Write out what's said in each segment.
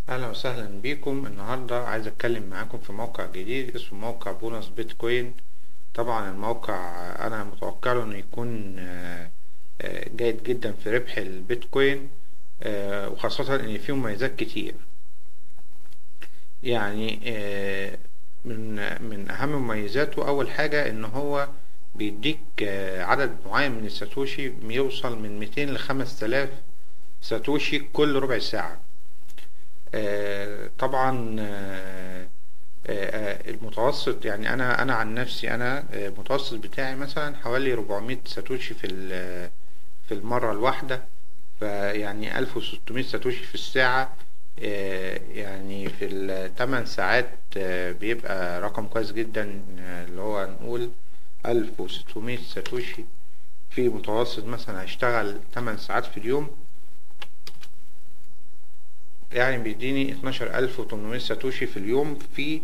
أهلا وسهلا بيكم النهاردة عايز أتكلم معاكم في موقع جديد اسمه موقع بونص بيتكوين طبعا الموقع أنا متوقع له إنه يكون آه، آه، جيد جدا في ربح البيتكوين آه، وخاصة إن فيه مميزات كتير يعني آه، من من أهم مميزاته أول حاجة إن هو بيديك آه، عدد معين من الساتوشي بيوصل من 200 ل 5000 ساتوشي كل ربع ساعة آه، طبعا آه، آه، المتوسط يعني انا انا عن نفسي انا آه، المتوسط بتاعي مثلا حوالي 400 ساتوشي في ال- في المرة الواحدة فيعني 1600 ساتوشي في الساعة آه، يعني في الثمان ساعات آه، بيبقى رقم كويس جدا آه، اللي هو نقول 1600 ساتوشي في متوسط مثلا هشتغل 8 ساعات في اليوم يعني بيديني 12800 ساتوشي في اليوم في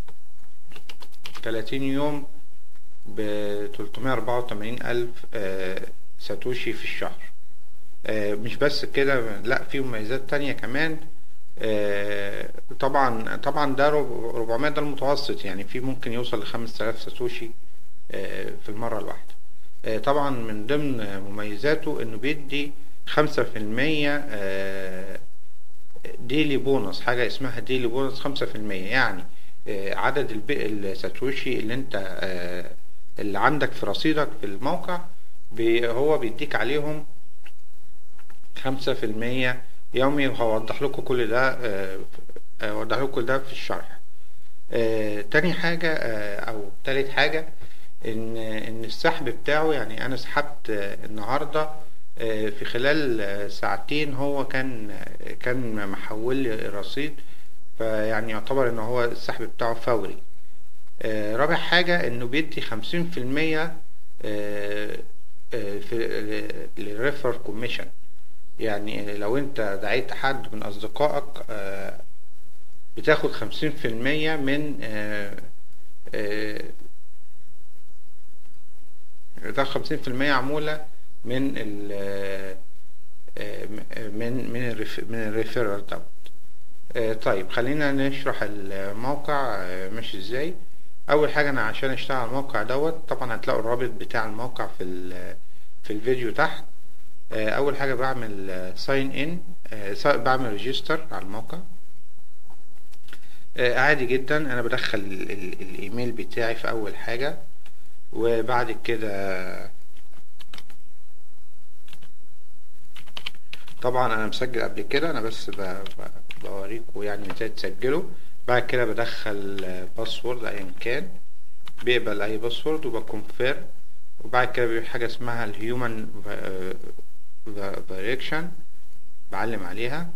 30 يوم ب 384 ألف آه، ساتوشي في الشهر آه، مش بس كده لا في مميزات تانية كمان آه، طبعا طبعا ده رب- 400 ده المتوسط يعني في ممكن يوصل ل 5000 ساتوشي آه، في المرة الواحدة آه، طبعا من ضمن مميزاته انه بيدي 5% آه، ديلي بونص حاجة اسمها ديلي بونص خمسة في المية يعني آه، عدد الب- الساتوشي اللي انت آه، اللي عندك في رصيدك في الموقع بي هو بيديك عليهم خمسة في المية يومي وهوضح لكم كل ده آه، آه، هوضح لكم كل ده في الشرح آه، تاني حاجة آه، أو تالت حاجة إن إن السحب بتاعه يعني أنا سحبت آه، النهاردة آه، في خلال آه، ساعتين هو كان آه، كان محول لي الرصيد فيعني يعتبر إن هو السحب بتاعه فوري آه، رابع حاجة إنه بيدي خمسين في المية في الريفر كوميشن يعني لو أنت دعيت حد من أصدقائك آه، بتاخد خمسين في المية من آه، آه، بتاخد خمسين في المية عمولة من ال آه، من من الريف من الريفيرال دوت آه، طيب خلينا نشرح الموقع آه، ماشي ازاي اول حاجة انا عشان اشتغل على الموقع دوت طبعا هتلاقوا الرابط بتاع الموقع في ال- في الفيديو تحت آه، اول حاجة بعمل ساين ان بعمل ريجستر على الموقع آه، عادي جدا انا بدخل ال- ال- الايميل بتاعي في اول حاجة وبعد كده طبعا انا مسجل قبل كده انا بس ب- ب- بوريكم يعني ازاي تسجلوا بعد كده بدخل آه، باسورد ايا كان بيقبل اي باسورد وبكونفيرم وبعد كده بيبقى حاجه اسمها الهيومن فاريكشن بعلم عليها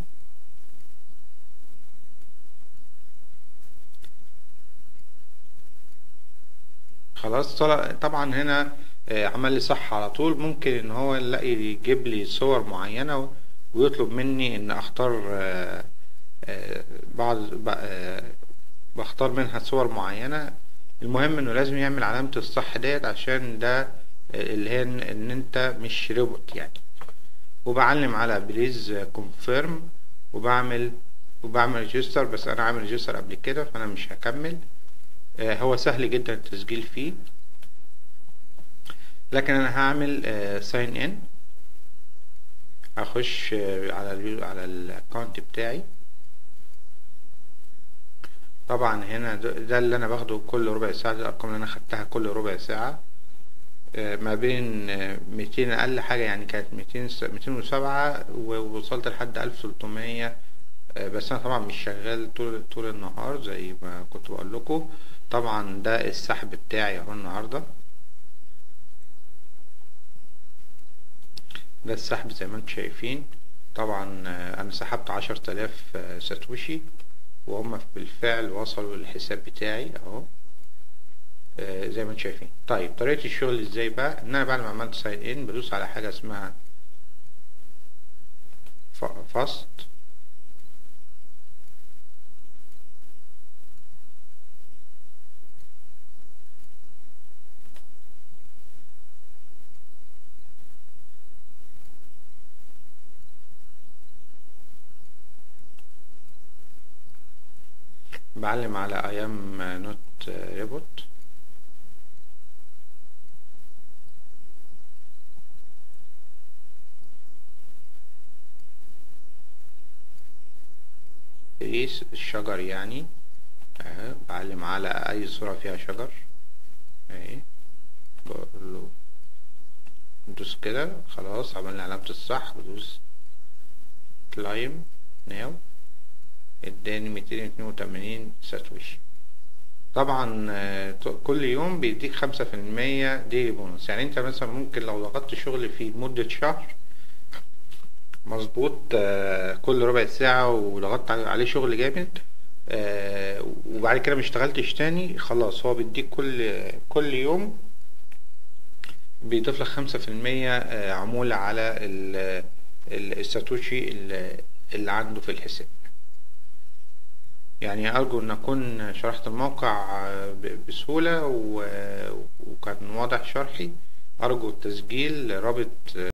خلاص طلع طبعا هنا آه، عمل لي صح على طول ممكن ان هو يلاقي يجيب لي صور معينة ويطلب مني ان اختار آه، آه، بعض ب- آه، بختار منها صور معينة المهم انه لازم يعمل علامة الصح ديت عشان ده آه، اللي هي ان إن انت مش روبوت يعني وبعلم على بليز كونفيرم وبعمل وبعمل ريجستر بس انا عامل ريجستر قبل كده فانا مش هكمل آه، هو سهل جدا التسجيل فيه لكن انا هعمل ساين ان هخش آه، على ال على الاكونت بتاعي طبعا هنا ده ده اللي انا باخده كل ربع ساعة دي الارقام اللي انا خدتها كل ربع ساعة آه، ما بين آه، 200 اقل حاجة يعني كانت 200 س- 207 ووصلت لحد 1300 آه، بس انا طبعا مش شغال طول طول النهار زي ما كنت بقول لكم طبعا ده السحب بتاعي اهو النهارده ده السحب زي ما انتم شايفين طبعا آه، انا سحبت عشر تلاف ساتوشي وهم بالفعل وصلوا للحساب بتاعي اهو آه، زي ما انتم شايفين طيب طريقة الشغل ازاي بقى ان انا بعد ما عملت ساين ان بدوس على حاجة اسمها فاست بعلم على ايام نوت ريبوت تقيس الشجر يعني اهي بعلم على اي صورة فيها شجر اهي بقول له ندوس كده خلاص عملنا علامة الصح بدوس كلايم ناو اداني ميتين اتنين وتمانين ساتوشي طبعا آه، كل يوم بيديك خمسة في المية ديلي بونص يعني انت مثلا ممكن لو ضغطت شغل فيه لمدة شهر مظبوط آه، كل ربع ساعة وضغطت عليه شغل جامد آه، وبعد كده ما اشتغلتش تاني خلاص هو بيديك كل كل يوم بيضيف لك خمسة في المية آه، عمولة على ال- ال- الساتوشي اللي اللي عنده في الحساب يعني أرجو أن أكون شرحت الموقع آه، ب- بسهولة و- وكان واضح شرحي أرجو التسجيل رابط